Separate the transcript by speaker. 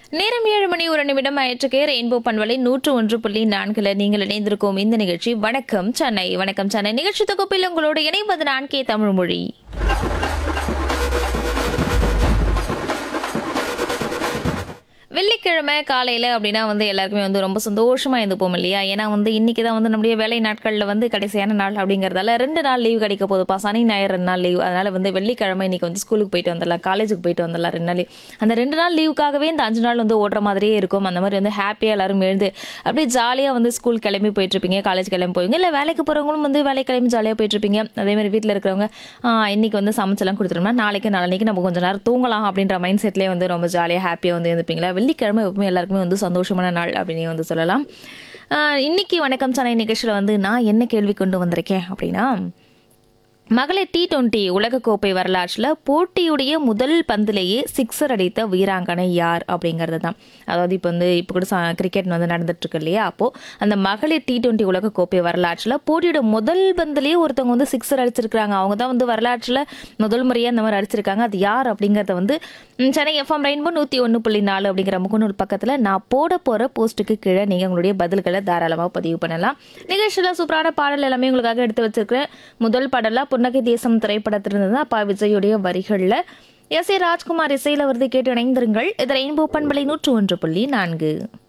Speaker 1: நேரம் ஏழு மணி ஒரு நிமிடம் ஆயிற்றுக்கு ரெயின்போ பண்பலை நூற்று ஒன்று புள்ளி நான்குல நீங்கள் இணைந்திருக்கும் இந்த நிகழ்ச்சி வணக்கம் சென்னை வணக்கம் சென்னை நிகழ்ச்சி தொகுப்பில் உங்களோடு இணைவது நான் கே தமிழ்மொழி வெள்ளிக்கிழமை காலையில் அப்படின்னா வந்து எல்லாருக்குமே வந்து ரொம்ப சந்தோஷமாக இருந்துப்போம் இல்லையா ஏன்னா வந்து இன்னைக்கு தான் வந்து நம்முடைய வேலை நாட்களில் வந்து கடைசியான நாள் அப்படிங்கிறதால ரெண்டு நாள் லீவ் கிடைக்க போகுதுப்பா சனி ஞாயிறு ரெண்டு நாள் லீவ் அதனால வந்து வெள்ளிக்கிழமை இன்னைக்கு வந்து ஸ்கூலுக்கு போயிட்டு வந்துடலாம் காலேஜுக்கு போயிட்டு வந்துடலாம் ரெண்டு நாள் leave. அந்த ரெண்டு நாள் லீவுக்காகவே இந்த அஞ்சு நாள் வந்து ஓடுற மாதிரியே இருக்கும் அந்த மாதிரி வந்து ஹாப்பியாக எல்லாரும் எழுந்து அப்படியே ஜாலியாக வந்து ஸ்கூல் கிளம்பி போயிட்டு இருப்பீங்க காலேஜ் கிளம்பி போவீங்க இல்லை வேலைக்கு போகிறவங்களும் வந்து வேலை கிளம்பி ஜாலியாக போயிட்டு இருப்பீங்க அதே மாதிரி வீட்டில் இருக்கிறவங்க ஆ, இன்னைக்கு வந்து சமைச்செல்லாம் கொடுத்துட்டோம்னா நாளைக்கு நாளைக்கு நம்ம கொஞ்சம் நேரம் தூங்கலாம் அப்படின்ற மைண்ட் செட்லேயே வந்து ரொம்ப ஜாலியாக ஹாப்பியாக வந்து இருந்துப்பீங்களா வெள்ளிக்கிழமை எப்பவுமே எல்லாருக்குமே வந்து சந்தோஷமான நாள் அப்படின்னு வந்து சொல்லலாம் ஆ, இன்னைக்கு வணக்கம் சனை நிகழ்ச்சியில் வந்து நான் என்ன கேள்வி கொண்டு வந்திருக்கேன் அப்படின்னா மகளிர் டி டுவெண்ட்டி உலகக்கோப்பை வரலாற்றில் போட்டியுடைய முதல் பந்திலேயே சிக்ஸர் அடித்த வீராங்கனை யார் அப்படிங்கிறது தான் அதாவது இப்போ வந்து இப்போ கூட கிரிக்கெட் வந்து நடந்துட்டு இருக்கு இல்லையா அப்போது அந்த மகளிர் டி டுவெண்ட்டி உலகக்கோப்பை வரலாற்றில் போட்டியோட முதல் பந்திலேயே ஒருத்தவங்க வந்து சிக்ஸர் அடிச்சிருக்காங்க அவங்க தான் வந்து வரலாற்றில் முதல் முறையாக இந்த மாதிரி அடிச்சிருக்காங்க அது யார் அப்படிங்கிறத வந்து ம், சென்னை எஃப்எம் ரெயின்போ நூற்றி ஒன்று புள்ளி நாலு அப்படிங்கிற முகநூல் பக்கத்தில் நான் போட போகிற போஸ்ட்டுக்கு கீழே நீங்கள் உங்களுடைய பதில்களை தாராளமாக பதிவு பண்ணலாம் நிகழ்ச்சியில் சூப்பரான பாடல் எல்லாமே உங்களுக்காக எடுத்து வச்சிருக்கிறேன் முதல் பாடலாக புன்னகை தேசம் திரைப்படத்திலிருந்து தான் அப்பா விஜயுடைய வரிகளில் எஸ் ஏ ராஜ்குமார் இசையில் வருது கேட்டு இணைந்திருங்கள் இது ரெயின்போ பண்பலை நூற்று ஒன்று புள்ளி நான்கு